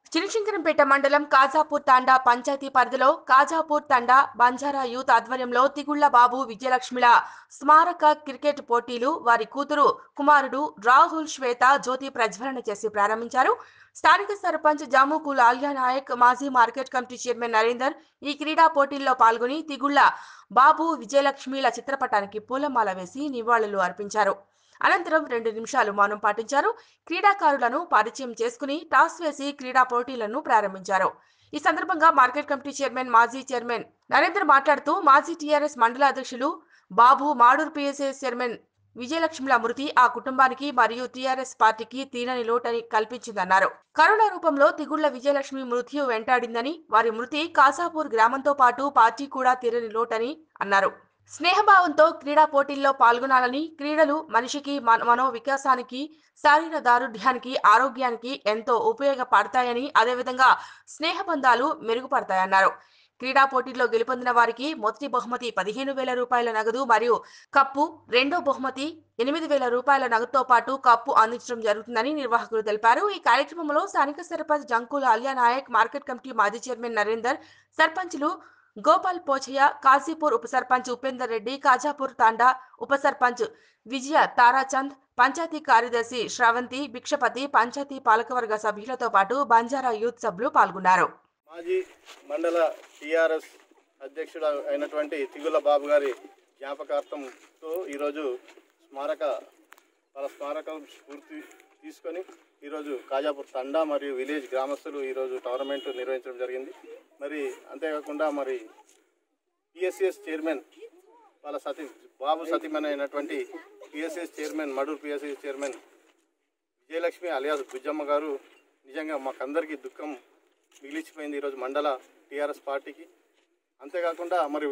చినశంకరంపేట మండలం కాజాపూర్ తాండా పంచాయతీ పరిధిలో కాజాపూర్ తండా బంజారా యూత్ ఆధ్వర్యంలో తిగుళ్ల బాబు విజయలక్ష్మిల స్మారక క్రికెట్ పోటీలు వారి కూతురు కుమారుడు రాహుల్ శ్వేత జ్యోతి ప్రజ్వలన చేసి ప్రారంభించారు స్థానిక సర్పంచ్ జాముకు లాల్యా నాయక్ మాజీ మార్కెట్ కమిటీ చైర్మన్ నరేందర్ ఈ క్రీడా పోటీల్లో పాల్గొని తిగుళ్ల బాబు విజయలక్ష్మిల చిత్రపటానికి పూలమాల వేసి నివాళులు అర్పించారు అనంతరం రెండు నిమిషాలు మౌనం పాటించారు క్రీడాకారులను పరిచయం చేసుకుని టాస్ వేసి క్రీడా పోటీలను ప్రారంభించారు ఈ సందర్భంగా మార్కెట్ కమిటీ చైర్మన్ మాజీ చైర్మన్ నరేంద్ర మాట్లాడుతూ మాజీ టీఆర్ఎస్ మండల అధ్యక్షులు బాబు మాడూరు పిఎస్ఎస్ చైర్మన్ విజయలక్ష్మిల మృతి ఆ కుటుంబానికి మరియు టీఆర్ఎస్ పార్టీకి తీరని లోటని కల్పించిందన్నారు కరోనా రూపంలో తిగుళ్ల విజయలక్ష్మి మృత్యు వెంటాడిందని వారి మృతి కాసాపూర్ గ్రామంతో పాటు పార్టీ కూడా తీరని లోటని అన్నారు స్నేహభావంతో క్రీడా పోటీల్లో పాల్గొనాలని క్రీడలు మనిషికి మన- మనో వికాసానికి శారీర దారుఢ్యానికి ఆరోగ్యానికి ఎంతో ఉపయోగపడతాయని అదేవిధంగా స్నేహబంధాలు మెరుగుపడతాయన్నారు క్రీడా పోటీల్లో గెలుపొందిన వారికి మొదటి బహుమతి పదిహేను వేల రూపాయల నగదు మరియు కప్పు రెండో బహుమతి ఎనిమిది వేల రూపాయల నగదుతో పాటు కప్పు అందించడం జరుగుతుందని నిర్వాహకులు తెలిపారు ఈ కార్యక్రమంలో స్థానిక సర్పంచ్ జంకుల అలియా నాయక్ మార్కెట్ కమిటీ మాజీ చైర్మన్ నరేందర్ సర్పంచులు గోపాల్ పోచయ్య కాజీపూర్ ఉప సర్పంచ్ ఉపేందర్ రెడ్డి కాజాపూర్ తాండా ఉప సర్పంచ్ విజయ తారాచంద్ పంచాయతీ కార్యదర్శి శ్రవంతి భిక్షపతి పంచాయతీ పాలకవర్గ సభ్యులతో పాటు బంజారా యూత్ సభ్యులు పాల్గొన్నారు మాజీ మండల టీఆర్ఎస్ అధ్యక్షుడు అయినటువంటి తిగుల బాబు గారి జ్ఞాపకార్థంతో ఈరోజు స్మారక వాళ్ళ స్మారకం స్ఫూర్తి తీసుకొని ఈరోజు కాజాపూర్ తండా మరియు విలేజ్ గ్రామస్తులు ఈరోజు టోర్నమెంట్ నిర్వహించడం జరిగింది మరి అంతేకాకుండా మరి పిఎస్సిఎస్ చైర్మన్ వాళ్ళ సతీ బాబు సతీమణి అయినటువంటి PSCS chairman Maduru PSCS chairman Vijayalakshmi alias Bujjamma గారు నిజంగా మాకందరికీ దుఃఖం మిగిలిచిపోయింది ఈరోజు మండల టీఆర్ఎస్ పార్టీకి అంతేకాకుండా మరి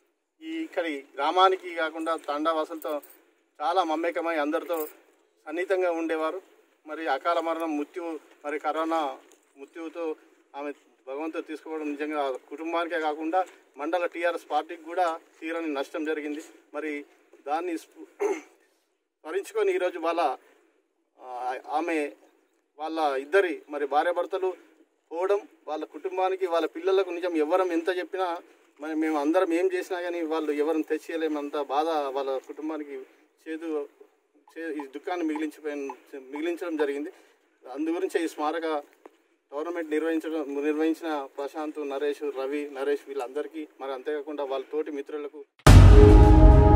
ఈ ఇక్కడి గ్రామానికి కాకుండా తాండావాసులతో చాలా మమేకమై అందరితో సన్నిహితంగా ఉండేవారు మరి అకాల మరణం మృత్యు మరి కరోనా మృత్యువుతో ఆమె భగవంతుడు తీసుకోవడం నిజంగా ఆ కుటుంబానికే కాకుండా మండల టీఆర్ఎస్ పార్టీకి కూడా తీరని నష్టం జరిగింది మరి దాన్ని స్ఫూ- స్మరించుకొని ఈరోజు వాళ్ళ ఆ, ఆమె వాళ్ళ ఇద్దరి మరి భార్యాభర్తలు పోవడం వాళ్ళ కుటుంబానికి వాళ్ళ పిల్లలకు నిజం ఎవరం ఎంత చెప్పినా మరి మేము అందరం ఏం చేసినా కానీ వాళ్ళు ఎవరిని తెచ్చేయలేమంత బాధ వాళ్ళ కుటుంబానికి చేదు చే- ఈ దుఃఖాన్ని మిగిలించిపోయిన మిగిలించడం జరిగింది అందు గురించి ఈ స్మారక టోర్నమెంట్ నిర్వహించడం నిర్వహించిన ప్రశాంత్ నరేష్ రవి నరేష్ వీళ్ళందరికీ మరి అంతేకాకుండా వాళ్ళ తోటి మిత్రులకు